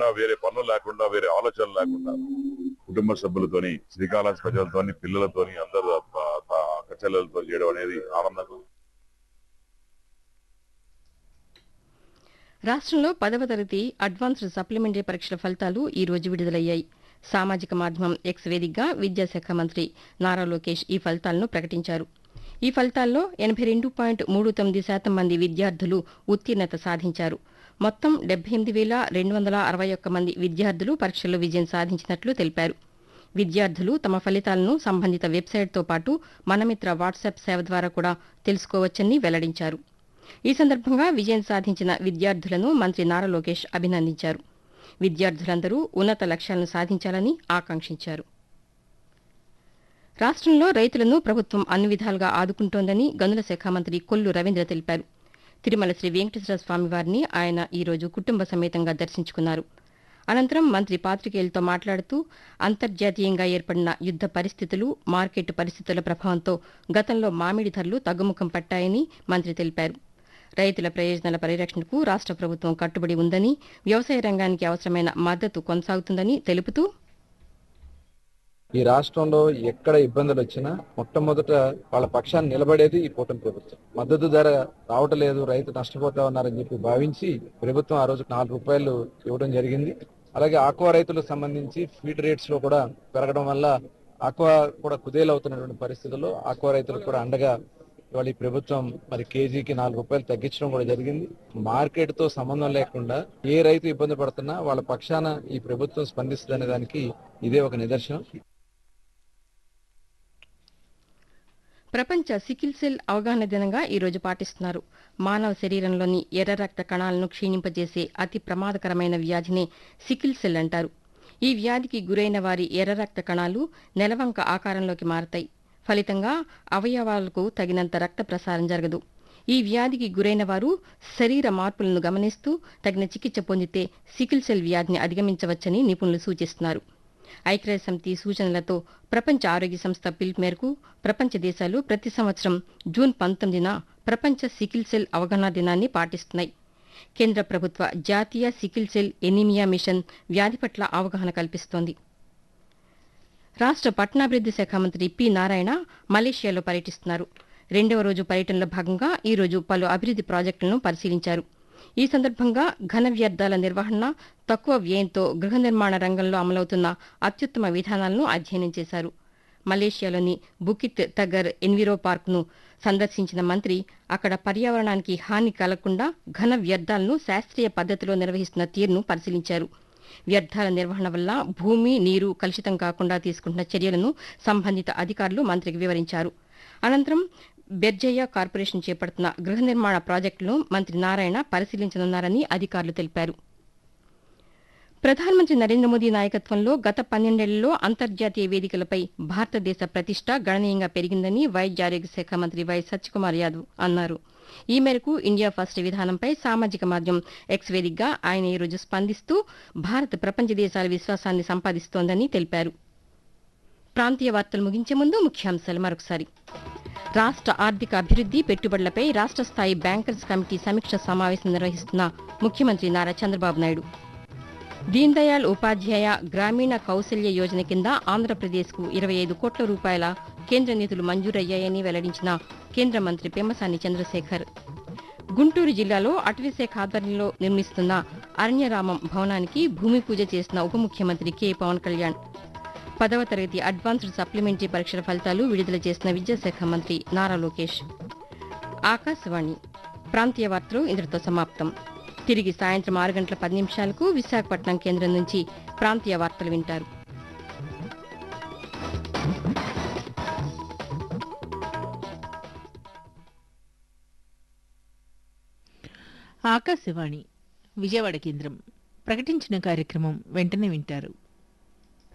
లేకుండా వేరే పనులు లేకుండా వేరే ఆలోచనలు లేకుండా కుటుంబ సభ్యులతోని శ్రీకాళహస్తి ప్రజలతోని పిల్లలతోని అందరు అక్క చెల్లెలతో చేయడం అనేది ఆనందంగా ఉంది. రాష్ట్రంలో పదవ తరగతి అడ్వాన్స్డ్ సప్లిమెంటరీ పరీక్షల ఫలితాలు ఈ రోజు విడుదలయ్యాయి సామాజిక మాధ్యమం ఎక్స్ వేదికగా విద్యాశాఖ మంత్రి నారా లోకేష్ ఈ ఫలితాలను ప్రకటించారు ఈ ఫలితాల్లో ఎనభై రెండు పాయింట్ మూడు తొమ్మిది శాతం మంది విద్యార్థులు ఉత్తీర్ణత సాధించారు మొత్తం డెబ్బై ఎనిమిది వేల రెండు వందల అరవై ఒక్క మంది విద్యార్థులు పరీక్షల్లో విజయం సాధించినట్లు తెలిపారు విద్యార్థులు తమ ఫలితాలను సంబంధిత వెబ్సైట్తో పాటు మనమిత్ర వాట్సాప్ సేవ ద్వారా కూడా తెలుసుకోవచ్చని వెల్లడించారు ఈ సందర్భంగా విజయం సాధించిన విద్యార్థులను మంత్రి నారా లోకేష్ అభినందించారు విద్యార్థులందరూ ఉన్నత లక్ష్యాలను సాధించాలని ఆకాంక్షించారు రాష్ట్రంలో రైతులను ప్రభుత్వం అన్ని విధాలుగా ఆదుకుంటోందని గనుల శాఖ మంత్రి కొల్లు రవీంద్ర తెలిపారు తిరుమల శ్రీ వెంకటేశ్వర స్వామి వారిని ఆయన ఈ రోజు కుటుంబ సమేతంగా దర్శించుకున్నారు అనంతరం మంత్రి పాత్రికేయులతో మాట్లాడుతూ అంతర్జాతీయంగా ఏర్పడిన యుద్ద పరిస్థితులు మార్కెట్ పరిస్థితుల ప్రభావంతో గతంలో మామిడి ధరలు తగ్గుముఖం పట్టాయని మంత్రి తెలిపారు రైతుల ప్రయోజనాల పరిరక్షణకు రాష్ట్ర ప్రభుత్వం కట్టుబడి ఉందని వ్యవసాయ రంగానికి అవసరమైన మద్దతు కొనసాగుతుందని తెలుపుతూ ఈ రాష్ట్రంలో ఎక్కడ ఇబ్బందులు వచ్చినా మొట్టమొదట వాళ్ళ పక్షాన్ని నిలబడేది ఈ కూటమి ప్రభుత్వం మద్దతు ధర రావటలేదు రైతు నష్టపోతా ఉన్నారని చెప్పి భావించి ప్రభుత్వం ఆ రోజు నాలుగు రూపాయలు ఇవ్వడం జరిగింది అలాగే ఆక్వా రైతులకు సంబంధించి ఫీడ్ రేట్స్ లో కూడా పెరగడం వల్ల ఆక్వా కూడా కుదేలవుతున్నటువంటి పరిస్థితుల్లో ఆక్వా రైతులకు కూడా అండగా ఇవాళ ఈ ప్రభుత్వం మరి కేజీకి నాలుగు రూపాయలు తగ్గించడం కూడా జరిగింది మార్కెట్ తో సంబంధం లేకుండా ఏ రైతు ఇబ్బంది పడుతున్నా వాళ్ళ పక్షాన ఈ ప్రభుత్వం స్పందిస్తుందనే దానికి ఇదే ఒక నిదర్శనం ప్రపంచ సికిల్ సెల్ అవగాహన దినంగా ఈ రోజు పాటిస్తున్నారు మానవ శరీరంలోని ఎర్ర రక్త కణాలను క్షీణింపజేసే అతి ప్రమాదకరమైన వ్యాధినే సికిల్ సెల్ అంటారు ఈ వ్యాధికి గురైన వారి ఎర్ర రక్త కణాలు నెలవంక ఆకారంలోకి మారతాయి ఫలితంగా అవయవాలకు తగినంత రక్త ప్రసారం జరగదు ఈ వ్యాధికి గురైన వారు శరీర మార్పులను గమనిస్తూ తగిన చికిత్స పొందితే సికిల్ సెల్ వ్యాధిని అధిగమించవచ్చని నిపుణులు సూచిస్తున్నారు ఐక్యరాజ్య సమితి సూచనలతో ప్రపంచ ఆరోగ్య సంస్థ పిలుపు మేరకు ప్రపంచ దేశాలు ప్రతి సంవత్సరం జూన్ పంతొమ్మిదిన ప్రపంచ సికిల్ సెల్ అవగాహన దినాన్ని పాటిస్తున్నాయి కేంద్ర ప్రభుత్వ జాతీయ సికిల్ సెల్ ఎనీమియా మిషన్ వ్యాధి పట్ల అవగాహన కల్పిస్తోంది రాష్ట్ర పట్టణాభివృద్ది శాఖ మంత్రి పి నారాయణ మలేషియాలో పర్యటిస్తున్నారు రెండవ రోజు పర్యటనలో భాగంగా ఈ రోజు పలు అభివృద్ది ప్రాజెక్టులను పరిశీలించారు ఈ సందర్భంగా ఘన వ్యర్థాల నిర్వహణ తక్కువ వ్యయంతో గృహ నిర్మాణ రంగంలో అమలవుతున్న అత్యుత్తమ విధానాలను అధ్యయనం చేశారు మలేషియాలోని బుకిత్ తగర్ ఎన్విరో పార్క్ను సందర్శించిన మంత్రి అక్కడ పర్యావరణానికి హాని కలగకుండా ఘన వ్యర్థాలను శాస్త్రీయ పద్దతిలో నిర్వహిస్తున్న తీరును పరిశీలించారు వ్యర్థాల నిర్వహణ వల్ల భూమి నీరు కలుషితం కాకుండా తీసుకుంటున్న చర్యలను సంబంధిత అధికారులు మంత్రికి వివరించారు అనంతరం బెర్జయ్య కార్పొరేషన్ చేపడుతున్న గృహ నిర్మాణ ప్రాజెక్టులను మంత్రి నారాయణ పరిశీలించనున్నారని అధికారులు తెలిపారు ప్రధానమంత్రి నరేంద్ర మోదీ నాయకత్వంలో గత పన్నెండేళ్లలో అంతర్జాతీయ వేదికలపై భారతదేశ ప్రతిష్ట గణనీయంగా పెరిగిందని వైద్య ఆరోగ్య శాఖ మంత్రి వై సత్యకుమార్ యాదవ్ అన్నారు ఈ మేరకు ఇండియా ఫస్ట్ విధానంపై సామాజిక మాధ్యమం ఎక్స్ వేదికగా ఆయన ఈరోజు స్పందిస్తూ భారత్ ప్రపంచ దేశాల విశ్వాసాన్ని సంపాదిస్తోందని తెలిపారు ప్రాంతీయ వార్తలు ముగించే ముందు ముఖ్యాంశాలు మరొకసారి రాష్ట్ర ఆర్థిక అభివృద్ది పెట్టుబడులపై రాష్ట్ర స్థాయి బ్యాంకర్స్ కమిటీ సమీక్ష సమావేశం నిర్వహిస్తున్న ముఖ్యమంత్రి నారా చంద్రబాబు నాయుడు దీన్ దయాళ్ ఉపాధ్యాయ గ్రామీణ కౌశల్య యోజన కింద ఆంధ్రప్రదేశ్కు ఇరవై ఐదు కోట్ల రూపాయల కేంద్ర నిధులు మంజూరయ్యాయని వెల్లడించిన కేంద్ర మంత్రి పెమ్మసాని చంద్రశేఖర్ గుంటూరు జిల్లాలో అటవీశాఖ ఆధ్వర్యంలో నిర్మిస్తున్న అరణ్యరామం భవనానికి భూమి పూజ చేసిన ఉప ముఖ్యమంత్రి కె పవన్ కళ్యాణ్ పదవ తరగతి అడ్వాన్స్డ్ సప్లిమెంటరీ పరీక్షల ఫలితాలు విడుదల చేసిన విద్యాశాఖ మంత్రి నారా లోకేష్ ఆకాశవాణి ప్రాంతీయ వార్తలు ఇంతటితో సమాప్తం తిరిగి సాయంత్రం ఆరు గంటల పది నిమిషాలకు విశాఖపట్నం కేంద్రం నుంచి ప్రాంతీయ వార్తలు వింటారు ఆకాశవాణి విజయవాడ కేంద్రం ప్రకటించిన కార్యక్రమం వెంటనే వింటారు